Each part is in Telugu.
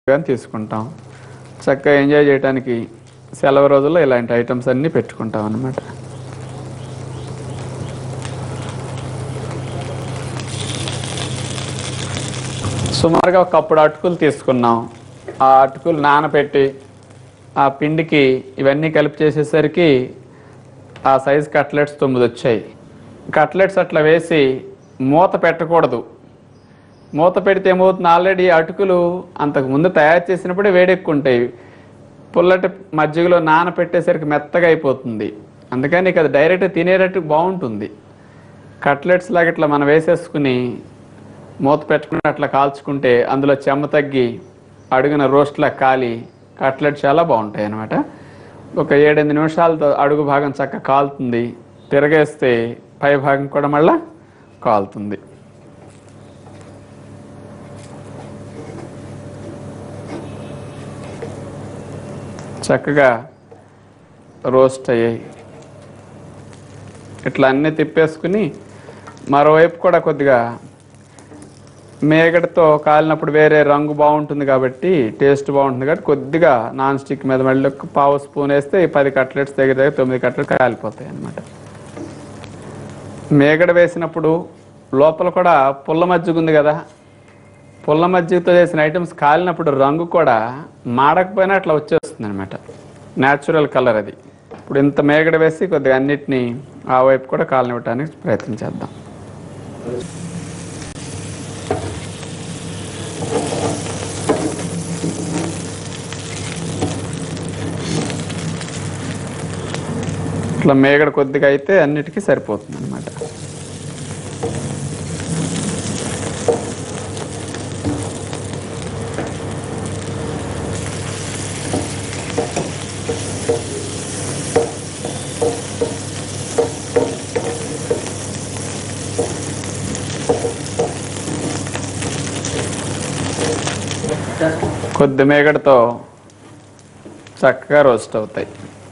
కానీ తీసుకుంటాం చక్కగా ఎంజాయ్ చేయడానికి సెలవు రోజుల్లో ఇలాంటి ఐటమ్స్ అన్నీ పెట్టుకుంటాం అన్నమాట సుమారుగా ఒక కప్పుడు అటుకులు తీసుకున్నాం ఆ అటుకులు నానబెట్టి ఆ పిండికి ఇవన్నీ కలిపి చేసేసరికి ఆ సైజ్ కట్లెట్స్ తొమ్మిది వచ్చాయి కట్లెట్స్ అట్లా వేసి మూత పెట్టకూడదు మూత పెడితే ఏమవుతుంది ఆల్రెడీ అటుకులు అంతకు ముందు తయారు చేసినప్పుడే వేడెక్కుంటాయి పుల్లటి మజ్జిగలో నానపెట్టేసరికి మెత్తగా అయిపోతుంది అందుకని ఇక అది డైరెక్ట్ తినేటట్టు బాగుంటుంది కట్లెట్స్ లాగా ఇట్లా మనం వేసేసుకుని మూత పెట్టుకుని అట్లా కాల్చుకుంటే అందులో చెమ్మ తగ్గి అడుగున రోస్ట్లా కాలి కట్లెట్ చాలా బాగుంటాయి అన్నమాట ఒక ఏడెనిమిది నిమిషాలతో అడుగు భాగం చక్కగా కాలుతుంది తిరగేస్తే పై భాగం కూడా మళ్ళా కాలుతుంది చక్కగా రోస్ట్ అయ్యాయి ఇట్లా అన్నీ తిప్పేసుకుని మరోవైపు కూడా కొద్దిగా మేగడతో కాలినప్పుడు వేరే రంగు బాగుంటుంది కాబట్టి టేస్ట్ బాగుంటుంది కాబట్టి కొద్దిగా నాన్ స్టిక్ మీద మళ్ళీ ఒక పావు స్పూన్ వేస్తే ఈ పది కట్లెట్స్ దగ్గర దగ్గర తొమ్మిది కట్లెట్స్ కాలిపోతాయి అన్నమాట మేగడ వేసినప్పుడు లోపల కూడా పుల్ల మజ్జిగ ఉంది కదా పుల్ల మజ్జిగతో చేసిన ఐటమ్స్ కాలినప్పుడు రంగు కూడా మాడకపోయినా అట్లా వచ్చేస్తుంది అనమాట న్యాచురల్ కలర్ అది ఇప్పుడు ఇంత మేగడ వేసి కొద్దిగా అన్నిటినీ ఆ వైపు కూడా కాలనివ్వటానికి ప్రయత్నం చేద్దాం ఇట్లా మేగడ కొద్దిగా అయితే అన్నిటికీ సరిపోతుంది అనమాట కొద్ది మేగడతో చక్కగా రోస్ట్ అవుతాయి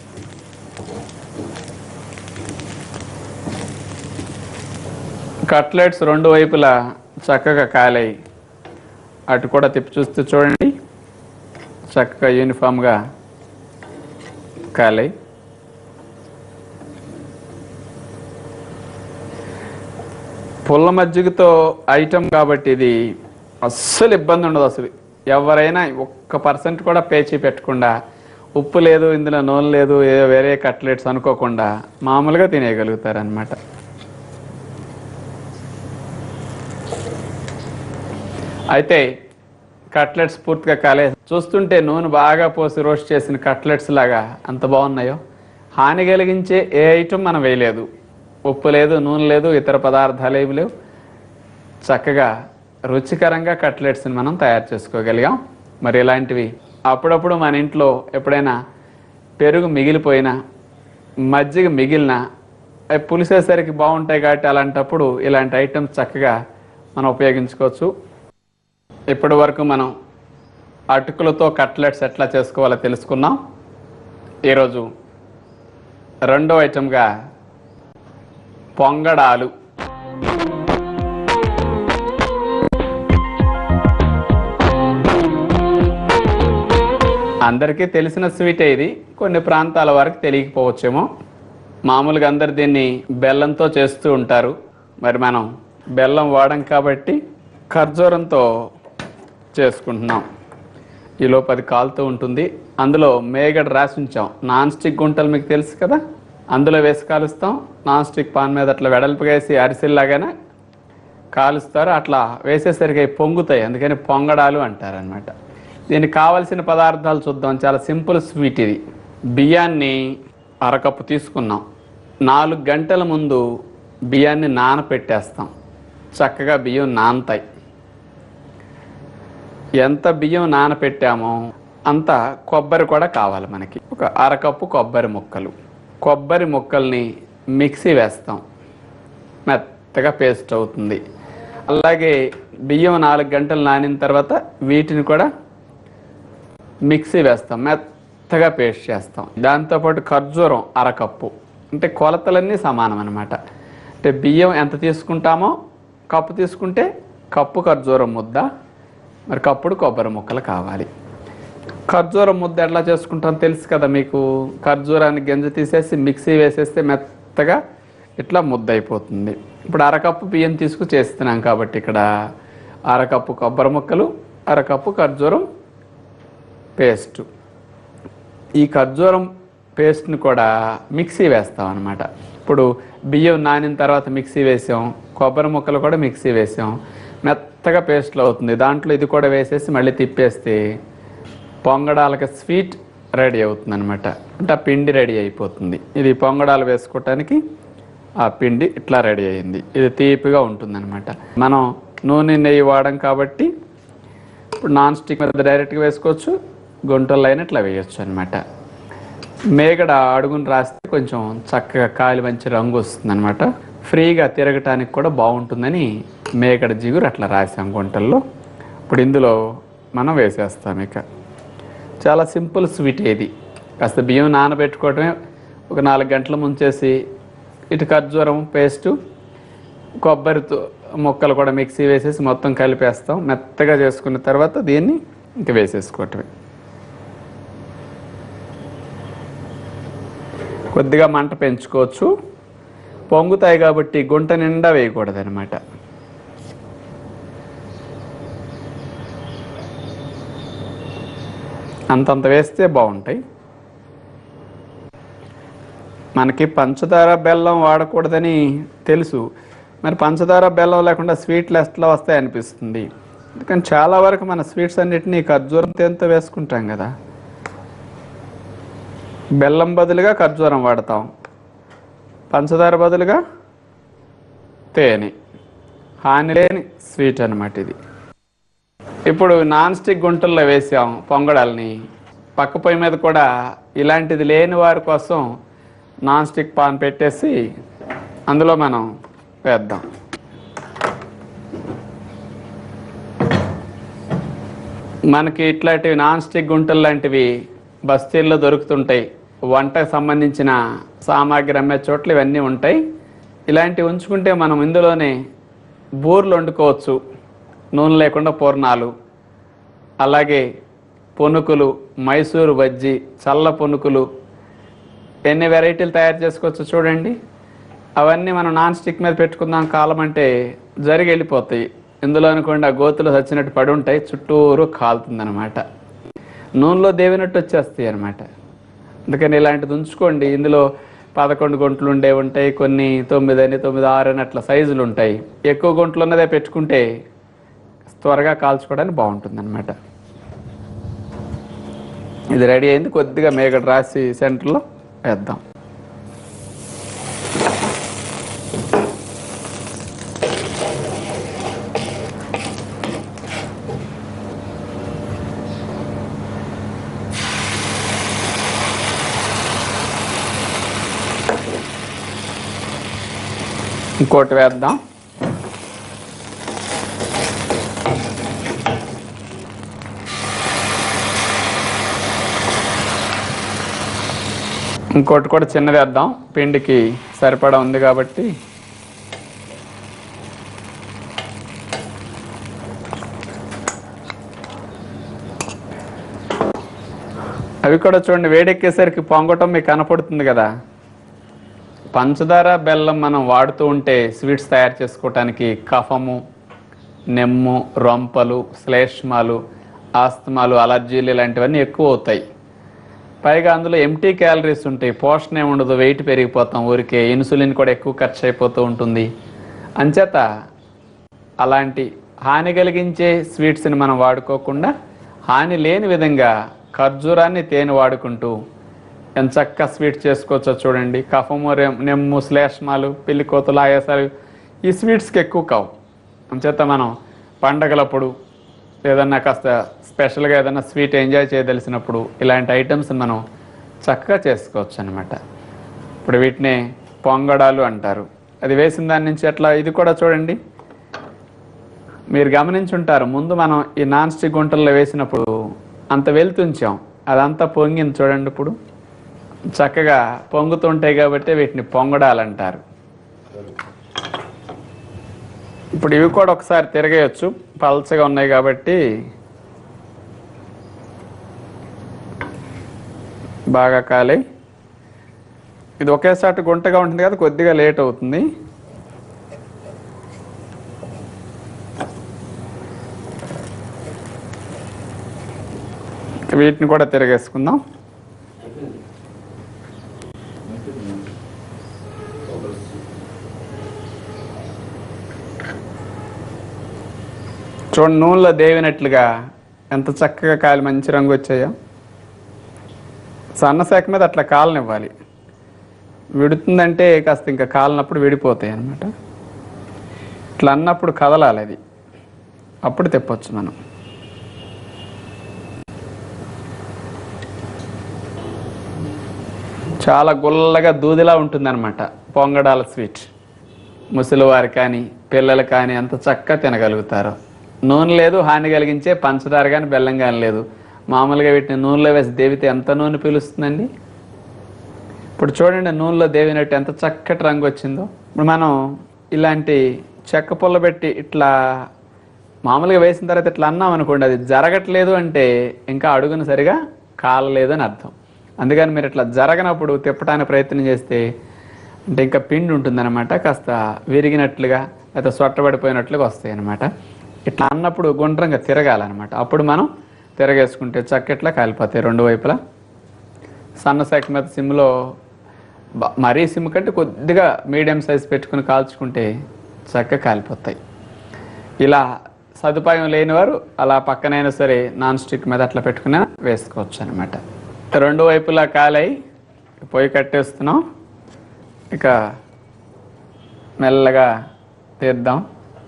కట్లెట్స్ రెండు వైపులా చక్కగా కాలాయి అటు కూడా తిప్పి చూస్తే చూడండి చక్కగా యూనిఫామ్గా కాలాయి పుల్ల మజ్జిగతో ఐటమ్ కాబట్టి ఇది అస్సలు ఇబ్బంది ఉండదు అసలు ఎవరైనా ఒక్క పర్సెంట్ కూడా పేచీ పెట్టకుండా ఉప్పు లేదు ఇందులో నూనె లేదు ఏదో వేరే కట్లెట్స్ అనుకోకుండా మామూలుగా తినేయగలుగుతారు అనమాట అయితే కట్లెట్స్ పూర్తిగా కాలే చూస్తుంటే నూనె బాగా పోసి రోస్ట్ చేసిన కట్లెట్స్ లాగా అంత బాగున్నాయో హాని కలిగించే ఏ ఐటమ్ మనం వేయలేదు ఉప్పు లేదు నూనె లేదు ఇతర పదార్థాలు ఏమి లేవు చక్కగా రుచికరంగా కట్లెట్స్ని మనం తయారు చేసుకోగలిగాం మరి ఇలాంటివి అప్పుడప్పుడు మన ఇంట్లో ఎప్పుడైనా పెరుగు మిగిలిపోయినా మజ్జిగ మిగిలిన అవి పులిసేసరికి బాగుంటాయి కాబట్టి అలాంటప్పుడు ఇలాంటి ఐటమ్స్ చక్కగా మనం ఉపయోగించుకోవచ్చు ఇప్పటి వరకు మనం అటుకులతో కట్లెట్స్ ఎట్లా చేసుకోవాలో తెలుసుకున్నాం ఈరోజు రెండో ఐటమ్గా పొంగడాలు అందరికీ తెలిసిన స్వీటే ఇది కొన్ని ప్రాంతాల వరకు తెలియకపోవచ్చేమో మామూలుగా అందరు దీన్ని బెల్లంతో చేస్తూ ఉంటారు మరి మనం బెల్లం వాడం కాబట్టి ఖర్జూరంతో చేసుకుంటున్నాం ఈ లోపు అది కాలుతూ ఉంటుంది అందులో మేగడ రాసి ఉంచాం నాన్ స్టిక్ గుంటలు మీకు తెలుసు కదా అందులో వేసి కాలుస్తాం నాన్ స్టిక్ పాన్ మీద అట్లా వెడల్పుగా వేసి అరిసెల్లాగానే కాలుస్తారు అట్లా వేసేసరికి అవి పొంగుతాయి అందుకని పొంగడాలు అంటారనమాట దీనికి కావలసిన పదార్థాలు చూద్దాం చాలా సింపుల్ స్వీట్ ఇది బియ్యాన్ని అరకప్పు తీసుకున్నాం నాలుగు గంటల ముందు బియ్యాన్ని నానపెట్టేస్తాం చక్కగా బియ్యం నానతాయి ఎంత బియ్యం నానపెట్టామో అంత కొబ్బరి కూడా కావాలి మనకి ఒక అరకప్పు కొబ్బరి ముక్కలు కొబ్బరి ముక్కల్ని మిక్సీ వేస్తాం మెత్తగా పేస్ట్ అవుతుంది అలాగే బియ్యం నాలుగు గంటలు నానిన తర్వాత వీటిని కూడా మిక్సీ వేస్తాం మెత్తగా పేస్ట్ చేస్తాం దాంతోపాటు ఖర్జూరం అరకప్పు అంటే కొలతలన్నీ సమానం అనమాట అంటే బియ్యం ఎంత తీసుకుంటామో కప్పు తీసుకుంటే కప్పు ఖర్జూరం ముద్ద మరి కప్పుడు కొబ్బరి ముక్కలు కావాలి ఖర్జూరం ముద్ద ఎట్లా చేసుకుంటాం తెలుసు కదా మీకు ఖర్జూరాన్ని గింజ తీసేసి మిక్సీ వేసేస్తే మెత్తగా ఇట్లా ముద్ద అయిపోతుంది ఇప్పుడు అరకప్పు బియ్యం తీసుకు చేస్తున్నాం కాబట్టి ఇక్కడ అరకప్పు కొబ్బరి ముక్కలు అరకప్పు ఖర్జూరం పేస్టు ఈ ఖర్జూరం పేస్ట్ని కూడా మిక్సీ వేస్తాం అనమాట ఇప్పుడు బియ్యం నానిన తర్వాత మిక్సీ వేసాం కొబ్బరి ముక్కలు కూడా మిక్సీ వేసాం మెత్తగా పేస్ట్లో అవుతుంది దాంట్లో ఇది కూడా వేసేసి మళ్ళీ తిప్పేస్తే పొంగడాలకి స్వీట్ రెడీ అవుతుంది అనమాట అంటే ఆ పిండి రెడీ అయిపోతుంది ఇది పొంగడాలు వేసుకోవటానికి ఆ పిండి ఇట్లా రెడీ అయింది ఇది తీపిగా ఉంటుందన్నమాట మనం నూనె నెయ్యి వాడడం కాబట్టి ఇప్పుడు నాన్ స్టిక్ మీద డైరెక్ట్గా వేసుకోవచ్చు గుంటల్లో అయినా ఇట్లా వేయొచ్చు అనమాట మేగడ అడుగును రాస్తే కొంచెం చక్కగా కాలి మంచి రంగు వస్తుంది అనమాట ఫ్రీగా తిరగటానికి కూడా బాగుంటుందని మేగడ జిగురు అట్లా రాసాం గుంటల్లో ఇప్పుడు ఇందులో మనం వేసేస్తాం ఇక చాలా సింపుల్ స్వీట్ ఇది కాస్త బియ్యం నానబెట్టుకోవటమే ఒక నాలుగు గంటలు ముంచేసి ఇటు ఖర్జూరం పేస్టు కొబ్బరితో ముక్కలు కూడా మిక్సీ వేసేసి మొత్తం కలిపేస్తాం మెత్తగా చేసుకున్న తర్వాత దీన్ని ఇంక వేసేసుకోవటమే కొద్దిగా మంట పెంచుకోవచ్చు పొంగుతాయి కాబట్టి గుంట నిండా వేయకూడదు అనమాట అంతంత వేస్తే బాగుంటాయి మనకి పంచదార బెల్లం వాడకూడదని తెలుసు మరి పంచదార బెల్లం లేకుండా స్వీట్లు ఎట్లా వస్తాయి అనిపిస్తుంది ఎందుకని చాలా వరకు మన స్వీట్స్ అన్నిటినీ ఖర్జూరం తేనెతో వేసుకుంటాం కదా బెల్లం బదులుగా ఖర్జూరం వాడతాం పంచదార బదులుగా తేనె హాని లేని స్వీట్ అనమాట ఇది ఇప్పుడు నాన్ స్టిక్ గుంటల్లో వేసాం పొంగడాలని పక్క పొయ్యి మీద కూడా ఇలాంటిది లేని వారి కోసం నాన్ స్టిక్ పాన్ పెట్టేసి అందులో మనం వేద్దాం మనకి ఇట్లాంటివి నాన్ స్టిక్ గుంటలు లాంటివి బస్తీల్లో దొరుకుతుంటాయి వంటకు సంబంధించిన సామాగ్రి అమ్మే చోట్ల ఇవన్నీ ఉంటాయి ఇలాంటివి ఉంచుకుంటే మనం ఇందులోనే బూర్లు వండుకోవచ్చు నూనె లేకుండా పూర్ణాలు అలాగే పునుకులు మైసూరు బజ్జీ చల్ల పునుకులు ఎన్ని వెరైటీలు తయారు చేసుకోవచ్చు చూడండి అవన్నీ మనం నాన్ స్టిక్ మీద పెట్టుకుందాం కాలం అంటే జరిగి వెళ్ళిపోతాయి ఇందులో అనుకోండి ఆ గోతులు చచ్చినట్టు పడి ఉంటాయి చుట్టూరు కాలుతుందన్నమాట నూనెలో దేవినట్టు వచ్చేస్తాయి అనమాట అందుకని ఇలాంటిది ఉంచుకోండి ఇందులో పదకొండు గుంటలు ఉండే ఉంటాయి కొన్ని తొమ్మిది అని తొమ్మిది ఆరు అని అట్లా సైజులు ఉంటాయి ఎక్కువ గుంటలు ఉన్నదే పెట్టుకుంటే త్వరగా కాల్చుకోవడానికి బాగుంటుంది అనమాట ఇది రెడీ అయింది కొద్దిగా మేగడ రాసి సెంటర్లో వేద్దాం ఇంకోటి వేద్దాం ఇంకోటి కూడా చిన్నది వేద్దాం పిండికి సరిపడా ఉంది కాబట్టి అవి కూడా చూడండి వేడెక్కేసరికి పొంగటం మీకు కనపడుతుంది కదా పంచదార బెల్లం మనం వాడుతూ ఉంటే స్వీట్స్ తయారు చేసుకోవటానికి కఫము నెమ్ము రొంపలు శ్లేష్మాలు ఆస్తమాలు అలర్జీలు ఇలాంటివన్నీ ఎక్కువ అవుతాయి పైగా అందులో ఎంటీ క్యాలరీస్ ఉంటాయి పోషణ ఏమి ఉండదు వెయిట్ పెరిగిపోతాం ఊరికే ఇన్సులిన్ కూడా ఎక్కువ ఖర్చు అయిపోతూ ఉంటుంది అంచేత అలాంటి హాని కలిగించే స్వీట్స్ని మనం వాడుకోకుండా హాని లేని విధంగా ఖర్జూరాన్ని తేనె వాడుకుంటూ ఎంత చక్క స్వీట్ చేసుకోవచ్చో చూడండి కఫము రెమ్- నెమ్ము శ్లేష్మాలు పెళ్లి కోతలు ఆయాసాలు ఈ స్వీట్స్కి ఎక్కువ కావు అంచేత మనం పండగలప్పుడు ఏదన్నా కాస్త స్పెషల్గా ఏదన్నా స్వీట్ ఎంజాయ్ చేయదలిసినప్పుడు ఇలాంటి ఐటమ్స్ మనం చక్కగా చేసుకోవచ్చు అనమాట ఇప్పుడు వీటిని పొంగడాలు అంటారు అది వేసిన దాని నుంచి అట్లా ఇది కూడా చూడండి మీరు గమనించుంటారు ముందు మనం ఈ నాన్ స్టిక్ గుంటల్లో వేసినప్పుడు అంత వెళ్తుంచాం అదంతా పొంగింది చూడండి ఇప్పుడు చక్కగా పొంగుతుంటాయి కాబట్టి వీటిని పొంగడాలంటారు ఇప్పుడు ఇవి కూడా ఒకసారి తిరగేయచ్చు పల్చగా ఉన్నాయి కాబట్టి బాగా కాలి ఇది ఒకేసారి గుంటగా ఉంటుంది కదా కొద్దిగా లేట్ అవుతుంది వీటిని కూడా తిరగేసుకుందాం చూడండి నూనెలో దేవినట్లుగా ఎంత చక్కగా కాలి మంచి రంగు వచ్చాయో సన్న శాఖ మీద అట్లా కాలనివ్వాలి విడుతుందంటే కాస్త ఇంకా కాలినప్పుడు విడిపోతాయి అన్నమాట ఇట్లా అన్నప్పుడు కదలాలి అది అప్పుడు తెప్పొచ్చు మనం చాలా గుల్లగా దూదిలా ఉంటుందన్నమాట పొంగడాల స్వీట్ ముసలివారు కానీ పిల్లలు కానీ అంత చక్కగా తినగలుగుతారు నూనె లేదు హాని కలిగించే పంచదార కానీ బెల్లం కానీ లేదు మామూలుగా వీటిని నూనెలో వేసి దేవితే ఎంత నూనె పీలుస్తుందండి ఇప్పుడు చూడండి నూనెలో దేవినట్టు ఎంత చక్కటి రంగు వచ్చిందో ఇప్పుడు మనం ఇలాంటి చెక్క పుల్ల పెట్టి ఇట్లా మామూలుగా వేసిన తర్వాత ఇట్లా అన్నాం అనుకోండి అది జరగట్లేదు అంటే ఇంకా అడుగును సరిగా కాలలేదు అని అర్థం అందుకని మీరు ఇట్లా జరగనప్పుడు తిప్పడానికి ప్రయత్నం చేస్తే అంటే ఇంకా పిండి ఉంటుందన్నమాట కాస్త విరిగినట్లుగా లేకపోతే సొట్టబడిపోయినట్లుగా వస్తాయి అన్నమాట ఇట్లా అన్నప్పుడు గుండ్రంగా తిరగాలన్నమాట అప్పుడు మనం తిరగేసుకుంటే చక్కట్లా కాలిపోతాయి రెండు వైపులా సన్న శాఖ మీద సిమ్లో బ- మరీ సిమ్ కంటే కొద్దిగా మీడియం సైజ్ పెట్టుకుని కాల్చుకుంటే చక్కగా కాలిపోతాయి ఇలా సదుపాయం లేనివారు అలా పక్కనైనా సరే నాన్ స్టిక్ మీద అట్లా పెట్టుకుని వేసుకోవచ్చు అనమాట రెండు వైపులా కాలై పొయ్యి కట్టేస్తున్నాం ఇక మెల్లగా తీద్దాం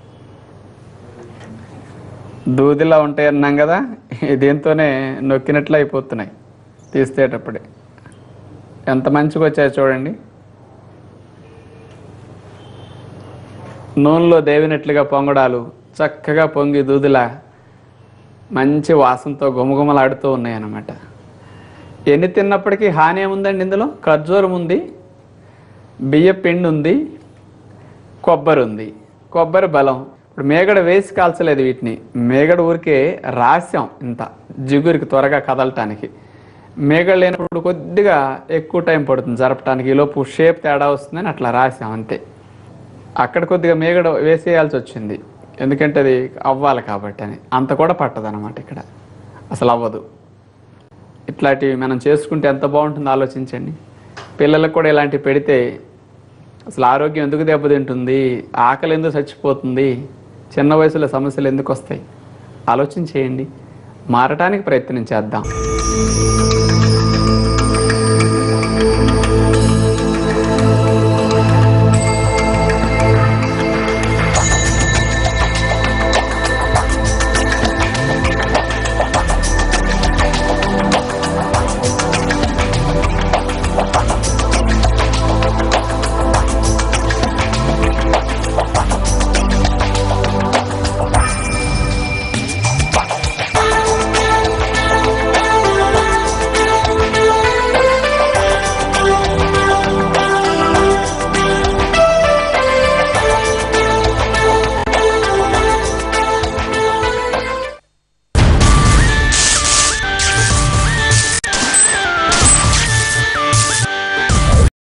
దూదిలా ఉంటాయి అన్నాం కదా దీంతోనే నొక్కినట్లు అయిపోతున్నాయి తీసేటప్పుడే ఎంత మంచిగా వచ్చాయో చూడండి నూనెలో దేవినట్లుగా పొంగడాలు చక్కగా పొంగి దూదిలా మంచి వాసనతో గుమగుమలాడుతూ ఉన్నాయి అన్నమాట ఎన్ని తిన్నప్పటికీ హాని ఏముందండి ఇందులో ఖర్జూరం ఉంది బియ్య పిండి ఉంది కొబ్బరి ఉంది కొబ్బరి బలం ఇప్పుడు మేగడ వేసి కాల్చలేదు వీటిని మేగడ ఊరికే రాస్యం ఇంత జిగురికి త్వరగా కదలటానికి మేగడ లేనప్పుడు కొద్దిగా ఎక్కువ టైం పడుతుంది జరపటానికి ఈలోపు షేప్ తేడా వస్తుందని అట్లా రాసాం అంతే అక్కడ కొద్దిగా మేగడ వేసేయాల్సి వచ్చింది ఎందుకంటే అది అవ్వాలి కాబట్టి అని అంత కూడా పట్టదన్నమాట ఇక్కడ అసలు అవ్వదు ఇట్లాంటివి మనం చేసుకుంటే ఎంత బాగుంటుందో ఆలోచించండి పిల్లలకు కూడా ఇలాంటివి పెడితే అసలు ఆరోగ్యం ఎందుకు దెబ్బతింటుంది ఆకలి ఎందుకు చచ్చిపోతుంది చిన్న వయసులో సమస్యలు ఎందుకు వస్తాయి ఆలోచన చేయండి మారటానికి ప్రయత్నం చేద్దాం